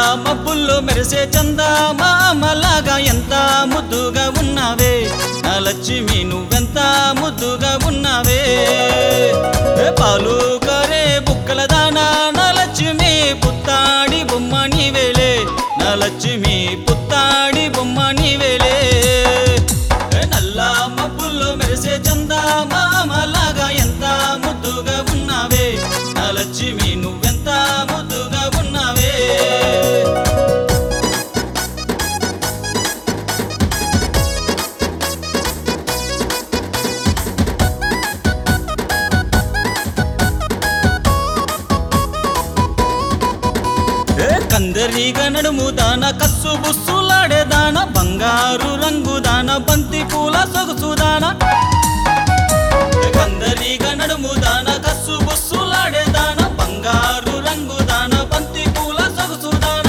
మబ్బుల్లో మెరిసే చందా మామలాగా ఎంత ముద్దుగా ఉన్నావే నా లక్ష్మి నువ్వెంత ముద్దుగా ఉన్నావే ఏ పాలు కరే బుక్కల దానా నా లక్ష్మి పుత్తాడి బొమ్మ నీవేలే నా లక్ష్మి పుత్తాడి బొమ్మ నీవేలే ఏ నల్ల మబ్బుల్లో మెరిసే చందా మామలాగా ఎంత ముద్దుగా ఉన్నావే నా లక్ష్మి నువ్వెంత ముద్దుగా ఉన్నావే ఏ కందరీగా నడుము దాన కస్సు బుస్సులాడే దాన బంగారు రంగు దాన బంతి పూల సొగసు దాన ఏ కందరీగా నడుము దాన కస్సు బుస్సులాడే దాన బంగారు రంగు దాన బంతి పూల సొగసు దాన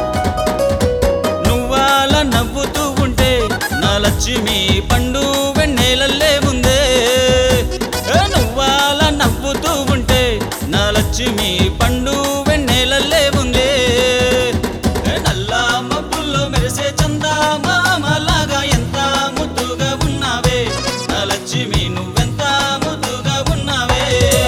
నువ్వాల నవ్వుతూ ఉంటే నా లక్ష్మి పండు వెన్నెలల్లే ఉందే ఏ నువ్వాల నవ్వుతూ ఉంటే నా లక్ష్మి పండు వెన్నెలల్లే ఉందే ఏ నల్ల మబ్బుల్లో మెరిసే చందా మామలాగా ఎంత ముద్దుగా ఉన్నావే నా లక్ష్మి నువ్వెంత ముద్దుగా ఉన్నావే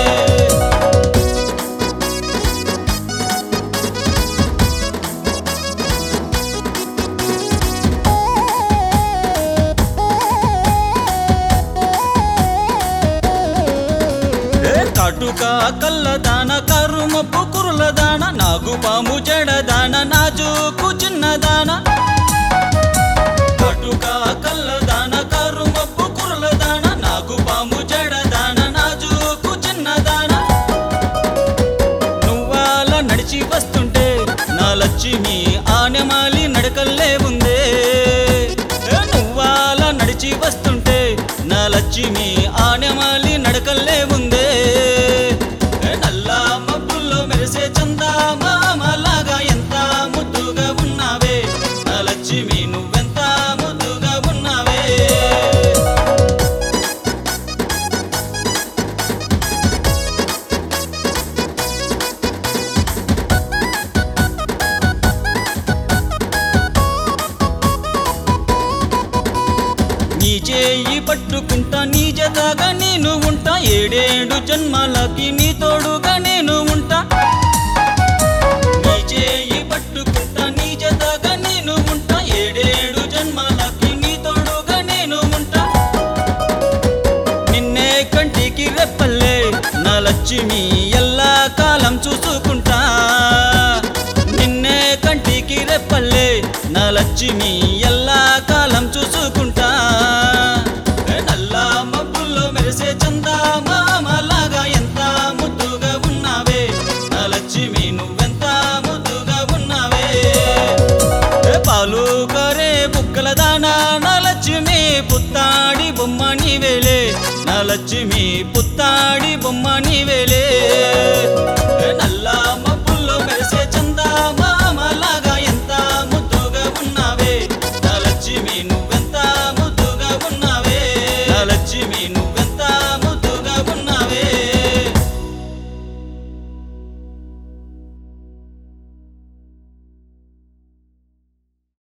ఏ కాటుక కళ్ళదాన కరుమప్పు కురులదాన నాగుపాము జడదాన నాజూకు చిన్నదాన కాటుక కళ్ళదాన కరుమప్పు కురులదాన నాగుపాము జడదాన నాజూకు చిన్నదాన నువ్వాల నడిచి వస్తుంటే నా లక్ష్మి ఆనెమాలి నడకల్లే ఉందే ఏ నువ్వాల నడిచి వస్తుంటే నా లక్ష్మి ఆనెమాలి నడకల్లే ఉందే ఏ నల్ల మబ్బుల్లో మెరిసే చందా మామలాగా ఎంత ముద్దుగా ఉన్నావే నా లక్ష్మి నువ్వెంత ముద్దుగా ఉన్నావే నీ చేయి పట్టుకుంటా నీ జతగా నేను ఉంటా ఏడేడు జన్మాలకి నీ తోడుగా నేను ఉంటా నీ చేయి పట్టుకుంటా నీ జతగా నేను ఉంటా ఏడేడు జన్మాలకి నీ తోడుగా నేను ఉంటా నిన్నే కంటికి రెప్పల్లే నా లక్ష్మి ఎల్లా కాలం చూసుకుంటా నిన్నే కంటికి రెప్పల్లే నా లక్ష్మి ఎల్లా కాలం చూసుకుంటా ఏ నల్ల మబ్బుల్లో మెరిసే చందా మామలాగా ఎంత ముద్దుగా ఉన్నావే నా లక్ష్మి నువ్వెంత ముద్దుగా ఉన్నావే ఏ పాలు కరే బుక్కల దానా నా లక్ష్మి పుత్తాడి బొమ్మ నీవేలే నా లక్ష్మి పుత్తాడి బొమ్మ నీవేలే